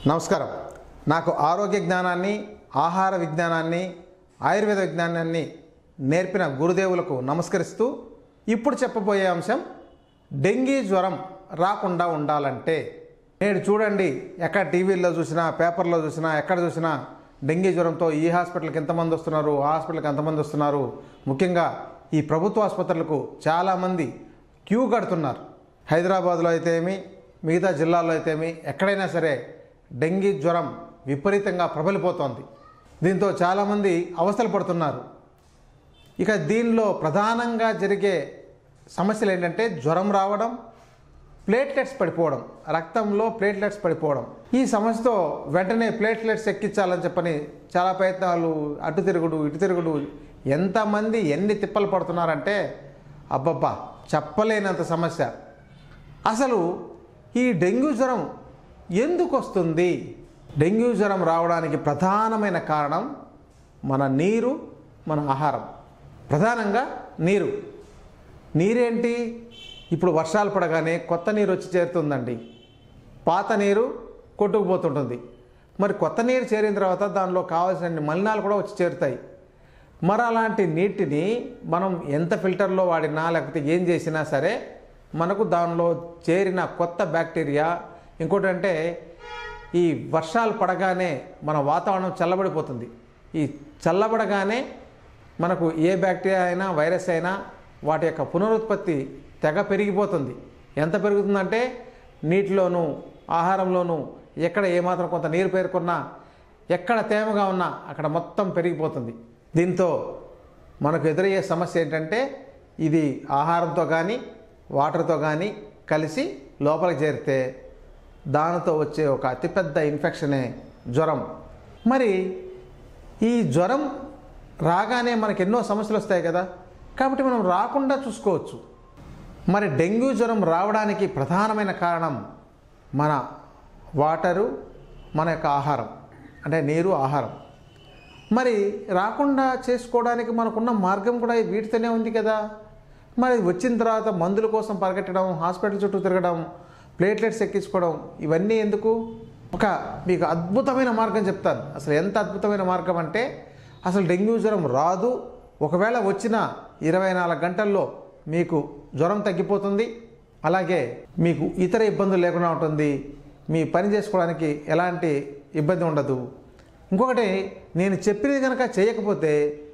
నమస్కారం నాకు ఆరోగ్య జ్ఞానాన్ని ఆహార విజ్ఞానాన్ని ఆయుర్వేద విజ్ఞానాన్ని నేర్పిన గురుదేవులకు నమస్కరిస్తూ ఇప్పుడు చెప్పబోయే అంశం డెంగీ జ్వరం రాకుండా ఉండాలంటే నేడు చూడండి ఎక్కడ టీవీల్లో చూసినా పేపర్లో చూసినా ఎక్కడ చూసినా డెంగీ జ్వరంతో ఈ హాస్పిటల్కి ఎంతమంది వస్తున్నారు ఆ హాస్పిటల్కి ఎంతమంది వస్తున్నారు ముఖ్యంగా ఈ ప్రభుత్వ ఆసుపత్రులకు చాలామంది క్యూ కడుతున్నారు హైదరాబాద్లో అయితే ఏమి మిగతా జిల్లాల్లో అయితే ఏమి ఎక్కడైనా సరే డెంగీ జ్వరం విపరీతంగా ప్రబలిపోతోంది దీంతో చాలామంది అవస్థలు పడుతున్నారు ఇక దీనిలో ప్రధానంగా జరిగే సమస్యలు ఏంటంటే జ్వరం రావడం ప్లేట్లెట్స్ పడిపోవడం రక్తంలో ప్లేట్లెట్స్ పడిపోవడం ఈ సమస్యతో వెంటనే ప్లేట్లెట్స్ ఎక్కించాలని చెప్పని చాలా ప్రయత్నాలు అటు తిరుగుడు ఇటు తిరుగుడు ఎంతమంది ఎన్ని తిప్పలు పడుతున్నారంటే అబ్బబ్బా చెప్పలేనంత సమస్య అసలు ఈ డెంగ్యూ జ్వరం ఎందుకు వస్తుంది డెంగ్యూ జ్వరం రావడానికి ప్రధానమైన కారణం మన నీరు మన ఆహారం ప్రధానంగా నీరు నీరేంటి ఇప్పుడు వర్షాలు పడగానే కొత్త నీరు వచ్చి చేరుతుందండి పాత నీరు కొట్టుకుపోతుంటుంది మరి కొత్త నీరు చేరిన తర్వాత దానిలో కావాల్సిన మలినాలు కూడా వచ్చి చేరుతాయి మరి అలాంటి నీటిని మనం ఎంత ఫిల్టర్లో వాడినా లేకపోతే ఏం చేసినా సరే మనకు దానిలో చేరిన కొత్త బ్యాక్టీరియా ఇంకోటి అంటే ఈ వర్షాలు పడగానే మన వాతావరణం చల్లబడిపోతుంది ఈ చల్లబడగానే మనకు ఏ బ్యాక్టీరియా అయినా వైరస్ అయినా వాటి యొక్క పునరుత్పత్తి తెగ పెరిగిపోతుంది ఎంత పెరుగుతుందంటే నీటిలోనూ ఆహారంలోనూ ఎక్కడ ఏమాత్రం కొంత నీరు పేరుకున్నా ఎక్కడ తేమగా ఉన్నా అక్కడ మొత్తం పెరిగిపోతుంది దీంతో మనకు ఎదురయ్యే సమస్య ఏంటంటే ఇది ఆహారంతో కానీ వాటర్తో కానీ కలిసి లోపలికి చేరితే దానితో వచ్చే ఒక అతిపెద్ద ఇన్ఫెక్షనే జ్వరం మరి ఈ జ్వరం రాగానే మనకి ఎన్నో సమస్యలు వస్తాయి కదా కాబట్టి మనం రాకుండా చూసుకోవచ్చు మరి డెంగ్యూ జ్వరం రావడానికి ప్రధానమైన కారణం మన వాటరు మన యొక్క ఆహారం అంటే నీరు ఆహారం మరి రాకుండా చేసుకోవడానికి మనకున్న మార్గం కూడా వీటితోనే ఉంది కదా మరి వచ్చిన తర్వాత మందుల కోసం పరిగెట్టడం హాస్పిటల్ చుట్టూ తిరగడం ప్లేట్లెట్స్ ఎక్కించుకోవడం ఇవన్నీ ఎందుకు ఒక మీకు అద్భుతమైన మార్గం చెప్తాను అసలు ఎంత అద్భుతమైన మార్గం అంటే అసలు డెంగ్యూ జ్వరం రాదు ఒకవేళ వచ్చిన ఇరవై నాలుగు గంటల్లో మీకు జ్వరం తగ్గిపోతుంది అలాగే మీకు ఇతర ఇబ్బందులు లేకుండా ఉంటుంది మీ పని చేసుకోవడానికి ఎలాంటి ఇబ్బంది ఉండదు ఇంకొకటి నేను చెప్పినది కనుక చేయకపోతే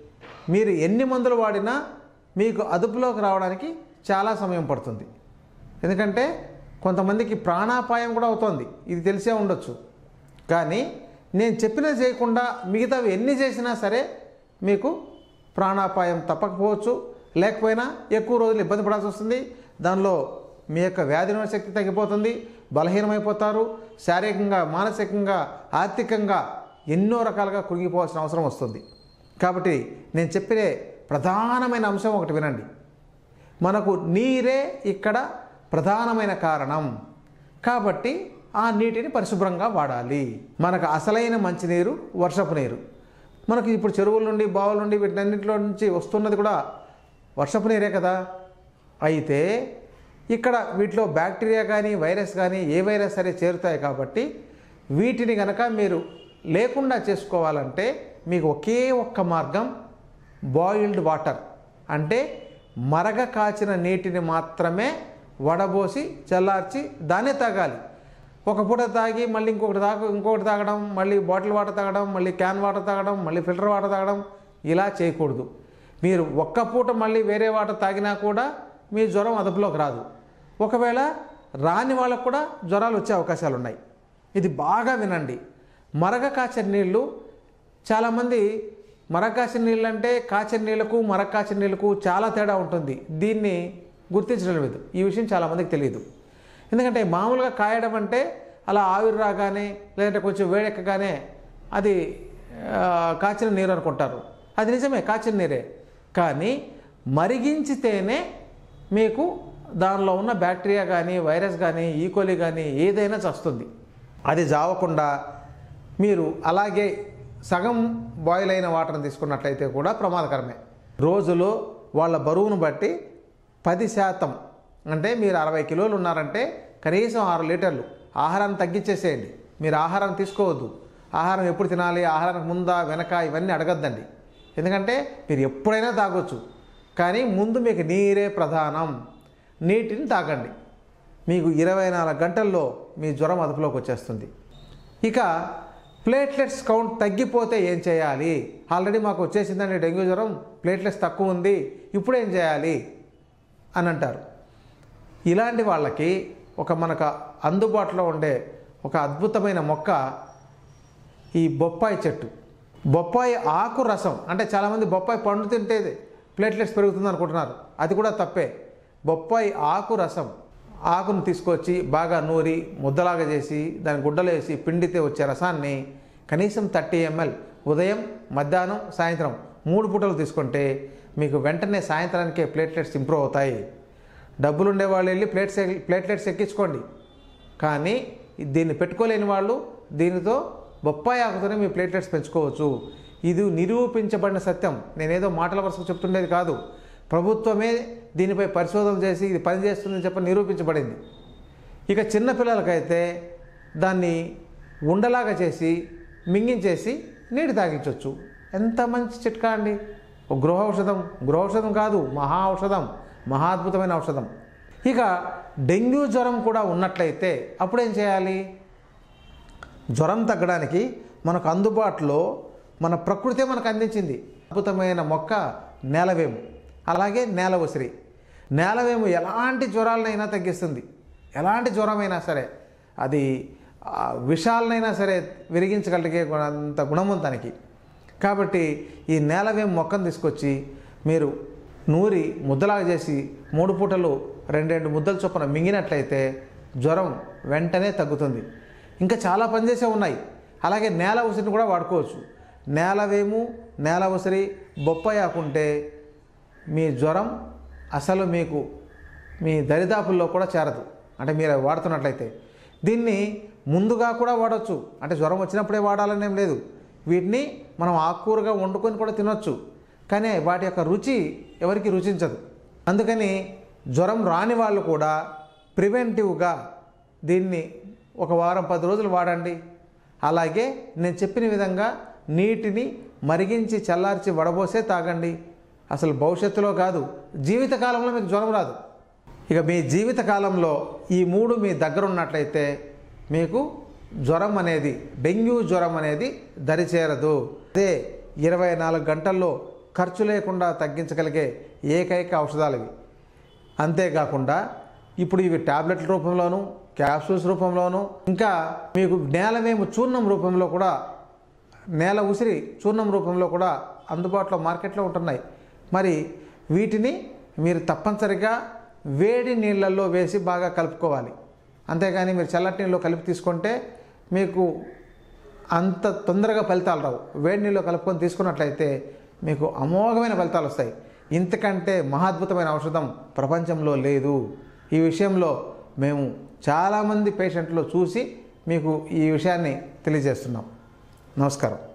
మీరు ఎన్ని మందులు వాడినా మీకు అదుపులోకి రావడానికి చాలా సమయం పడుతుంది ఎందుకంటే కొంతమందికి ప్రాణాపాయం కూడా అవుతోంది ఇది తెలిసే ఉండొచ్చు కానీ నేను చెప్పినది చేయకుండా మిగతావి ఎన్ని చేసినా సరే మీకు ప్రాణాపాయం తప్పకపోవచ్చు లేకపోయినా ఎక్కువ రోజులు ఇబ్బంది పడాల్సి వస్తుంది దానిలో మీ యొక్క వ్యాధి నిరోధక శక్తి తగ్గిపోతుంది బలహీనమైపోతారు శారీరకంగా మానసికంగా ఆర్థికంగా ఎన్నో రకాలుగా కురిగిపోవాల్సిన అవసరం వస్తుంది కాబట్టి నేను చెప్పిన ప్రధానమైన అంశం ఒకటి వినండి మనకు నీరే ఇక్కడ ప్రధానమైన కారణం కాబట్టి ఆ నీటిని పరిశుభ్రంగా వాడాలి మనకు అసలైన మంచినీరు వర్షపు నీరు మనకి ఇప్పుడు చెరువుల నుండి బావుల నుండి వీటన్నింటిలో నుంచి వస్తున్నది కూడా వర్షపు నీరే కదా అయితే ఇక్కడ వీటిలో బ్యాక్టీరియా కానీ వైరస్ కానీ ఏ వైరస్ సరే చేరుతాయి కాబట్టి వీటిని కనుక మీరు లేకుండా చేసుకోవాలంటే మీకు ఒకే ఒక్క మార్గం బాయిల్డ్ వాటర్ అంటే మరగ కాచిన నీటిని మాత్రమే వడబోసి చల్లార్చి దాన్నే తాగాలి ఒక పూట తాగి మళ్ళీ ఇంకొకటి తాగ ఇంకొకటి తాగడం మళ్ళీ బాటిల్ వాటర్ తాగడం మళ్ళీ క్యాన్ వాటర్ తాగడం మళ్ళీ ఫిల్టర్ వాటర్ తాగడం ఇలా చేయకూడదు మీరు ఒక్క పూట మళ్ళీ వేరే వాటర్ తాగినా కూడా మీ జ్వరం అదుపులోకి రాదు ఒకవేళ రాని వాళ్ళకు కూడా జ్వరాలు వచ్చే అవకాశాలు ఉన్నాయి ఇది బాగా వినండి మరగ కాచిన నీళ్ళు చాలామంది మరగ కాచిన నీళ్ళు అంటే కాచిన నీళ్ళకు మరగ కాచిన నీళ్ళకు చాలా తేడా ఉంటుంది దీన్ని గుర్తించడం లేదు ఈ విషయం చాలామందికి తెలియదు ఎందుకంటే మామూలుగా కాయడం అంటే అలా ఆవిరి రాగానే లేదంటే కొంచెం వేడెక్కగానే అది ఆ, కాచిన నీరు అనుకుంటారు అది నిజమే కాచిన నీరే కానీ మరిగించితేనే మీకు దానిలో ఉన్న బ్యాక్టీరియా కానీ వైరస్ కానీ ఈకోలి కానీ ఏదైనా చస్తుంది అది జావకుండా మీరు అలాగే సగం బాయిల్ అయిన వాటర్ని తీసుకున్నట్లయితే కూడా ప్రమాదకరమే రోజులో వాళ్ళ బరువును బట్టి పది శాతం అంటే మీరు అరవై కిలోలు ఉన్నారంటే కనీసం ఆరు లీటర్లు ఆహారాన్ని తగ్గించేసేయండి మీరు ఆహారం తీసుకోవద్దు ఆహారం ఎప్పుడు తినాలి ఆహారానికి ముందా వెనక ఇవన్నీ అడగద్దండి ఎందుకంటే మీరు ఎప్పుడైనా తాగొచ్చు కానీ ముందు మీకు నీరే ప్రధానం నీటిని తాగండి మీకు ఇరవై నాలుగు గంటల్లో మీ జ్వరం అదుపులోకి వచ్చేస్తుంది ఇక ప్లేట్లెట్స్ కౌంట్ తగ్గిపోతే ఏం చేయాలి ఆల్రెడీ మాకు వచ్చేసిందండి డెంగ్యూ జ్వరం ప్లేట్లెట్స్ తక్కువ ఉంది ఇప్పుడు ఏం చేయాలి అని అంటారు ఇలాంటి వాళ్ళకి ఒక మనకు అందుబాటులో ఉండే ఒక అద్భుతమైన మొక్క ఈ బొప్పాయి చెట్టు బొప్పాయి ఆకు రసం అంటే చాలామంది బొప్పాయి పండు తింటే ప్లేట్లెట్స్ పెరుగుతుంది అనుకుంటున్నారు అది కూడా తప్పే బొప్పాయి ఆకు రసం ఆకును తీసుకొచ్చి బాగా నూరి ముద్దలాగా చేసి దాని గుడ్డలో వేసి పిండితే వచ్చే రసాన్ని కనీసం థర్టీ ఎంఎల్ ఉదయం మధ్యాహ్నం సాయంత్రం మూడు పూటలు తీసుకుంటే మీకు వెంటనే సాయంత్రానికే ప్లేట్లెట్స్ ఇంప్రూవ్ అవుతాయి డబ్బులు ఉండే వాళ్ళు వెళ్ళి ప్లేట్స్ ప్లేట్లెట్స్ ఎక్కించుకోండి కానీ దీన్ని పెట్టుకోలేని వాళ్ళు దీనితో బొప్పాయి ఆకుతోనే మీ ప్లేట్లెట్స్ పెంచుకోవచ్చు ఇది నిరూపించబడిన సత్యం నేనేదో మాటల వరుసకు చెప్తుండేది కాదు ప్రభుత్వమే దీనిపై పరిశోధన చేసి ఇది పనిచేస్తుందని చెప్పి నిరూపించబడింది ఇక చిన్నపిల్లలకైతే దాన్ని ఉండలాగా చేసి మింగించేసి నీటి తాగించవచ్చు ఎంత మంచి చిట్కా అండి ఒక గృహ ఔషధం గృహ ఔషధం కాదు మహా ఔషధం మహా అద్భుతమైన ఔషధం ఇక డెంగ్యూ జ్వరం కూడా ఉన్నట్లయితే అప్పుడేం చేయాలి జ్వరం తగ్గడానికి మనకు అందుబాటులో మన ప్రకృతే మనకు అందించింది అద్భుతమైన మొక్క నేలవేము అలాగే నేల ఉసిరి నేలవేము ఎలాంటి జ్వరాలనైనా తగ్గిస్తుంది ఎలాంటి జ్వరమైనా సరే అది ఆ, విషాలనైనా సరే విరిగించగలిగే గుణ- అంత గుణం ఉంది దానికి కాబట్టి ఈ నేలవేము మొక్కను తీసుకొచ్చి మీరు నూరి ముద్దలాగా చేసి మూడు పూటలు రెండెండు ముద్దల చొప్పున మింగినట్లయితే జ్వరం వెంటనే తగ్గుతుంది ఇంకా చాలా పనిచేసే ఉన్నాయి అలాగే నేల ఉసిరిని కూడా వాడుకోవచ్చు నేలవేము నేల ఉసిరి బొప్పాయి ఆకుంటే మీ జ్వరం అసలు మీకు మీ దరిదాపుల్లో కూడా చేరదు అంటే మీరు అవి వాడుతున్నట్లయితే దీన్ని ముందుగా కూడా వాడవచ్చు అంటే జ్వరం వచ్చినప్పుడే వాడాలని ఏం లేదు వీటిని మనం ఆకుకూరగా వండుకొని కూడా తినొచ్చు కానీ వాటి యొక్క రుచి ఎవరికి రుచించదు అందుకని జ్వరం రాని వాళ్ళు కూడా ప్రివెంటివ్గా దీన్ని ఒక వారం పది రోజులు వాడండి అలాగే నేను చెప్పిన విధంగా నీటిని మరిగించి చల్లార్చి వడబోసే తాగండి అసలు భవిష్యత్తులో కాదు జీవితకాలంలో మీకు జ్వరం రాదు ఇక మీ జీవితకాలంలో ఈ మూడు మీ దగ్గర ఉన్నట్లయితే మీకు జ్వరం అనేది డెంగ్యూ జ్వరం అనేది దరిచేరదు అదే ఇరవై నాలుగు గంటల్లో ఖర్చు లేకుండా తగ్గించగలిగే ఏకైక ఔషధాలు ఇవి అంతేకాకుండా ఇప్పుడు ఇవి టాబ్లెట్ల రూపంలోను క్యాప్సూల్స్ రూపంలోను ఇంకా మీకు నేలవేము చూర్ణం రూపంలో కూడా నేల ఉసిరి చూర్ణం రూపంలో కూడా అందుబాటులో మార్కెట్లో ఉంటున్నాయి మరి వీటిని మీరు తప్పనిసరిగా వేడి నీళ్ళల్లో వేసి బాగా కలుపుకోవాలి అంతేగాని మీరు చల్లటి నీళ్ళలో కలిపి తీసుకుంటే మీకు అంత తొందరగా ఫలితాలు రావు వేడి నీళ్ళు కలుపుకొని తీసుకున్నట్లయితే మీకు అమోఘమైన ఫలితాలు వస్తాయి ఇంతకంటే మహాద్భుతమైన ఔషధం ప్రపంచంలో లేదు ఈ విషయంలో మేము చాలామంది పేషెంట్లు చూసి మీకు ఈ విషయాన్ని తెలియజేస్తున్నాం నమస్కారం